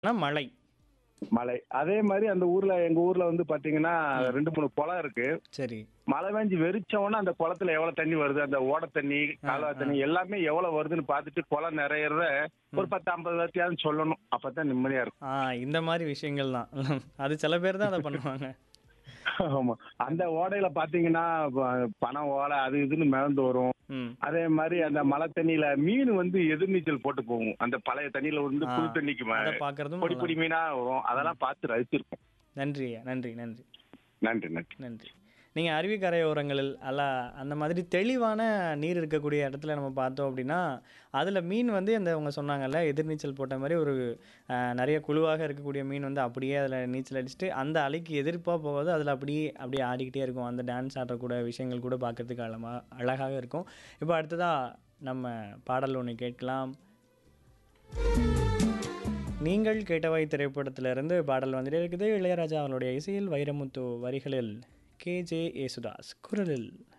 ஆனா மழை. மலை. அதே மாரி அந்த ஊர்ல எங்க ஊர்ல வந்து பாத்தீங்கன்னா, ம். 2, 3 குளம் இருக்கு. சரி. மழை பெஞ்சு வெறிச்ச உடனே அந்த குளத்துல எவ்வளவு தண்ணி வருது, அந்த ஓட தண்ணி, ஆ, கால்வாய் ஆ. தண்ணி எல்லாமே எவ்வளவு வருதுன்னு பார்த்துட்டு குளம் நிறையறத ஒரு ம். 10, 50 வாட்டியாவது சொல்லணும். அப்பதான் நிம்மதியா இருக்கும். ஆ இந்த மாரி விஷயங்கள் தான். அது சில பேர் தான் அத பண்ணுவாங்க. ஆமா. அந்த ஓடையில பாத்தீங்கன்னா, ப பனை ஓலை அது இதுன்னு மிதந்து வரும். ம். அதே மாரி அந்த மழை தண்ணியில மீன் வந்து எதிர்நீச்சல் போட்டு போகும். அந்த பழைய தண்ணியில வந்து ஆ புது தண்ணிக்கு ம அத பார்க்கறதும் பொடி நல்லா பொடி மீனா வரும். அதெல்லாம் பார்த்து ரசிச்சிருக்கோம். நன்றி ஐயா. நன்றி, நன்றி. நன்றி, நன்றி. நன்றி. நீங்க அருவி கரையோரங்களில் அல்ல அந்த மாதிரி தெளிவான நீர் இருக்கக்கூடிய இடத்துல நம்ம பார்த்தோம் அப்படின்னா, அதுல மீன் வந்து அந்த அவங்க சொன்னாங்கல்ல, எதிர்நீச்சல் போட்ட மாரி ஒரு அ நெறைய குழுவாக இருக்கக்கூடிய மீன் வந்து அப்படியே அதுல நீச்சல் அடிச்சுட்டு, அந்த அலைக்கு எதிர்ப்பா போகாது. அதுல அப்படியே அப்படியே ஆடிக்கிட்டே இருக்கும். அந்த டான்ஸ் ஆடுறக்கூட விஷயங்கள் கூட பார்க்கறதுக்கு அழமா அழகாக இருக்கும். இப்போ அடுத்ததா நம்ம பாடல் ஒண்ணு கேட்கலாம். நீங்கள் கேட்டவை திரைப்படத்திலிருந்து பாடல் வந்துட்டே இருக்குது. இளையராஜா அவர்களுடைய இசையில் வைரமுத்து வரிகளில் கே.ஜே. யேசுதாஸ் குரலில்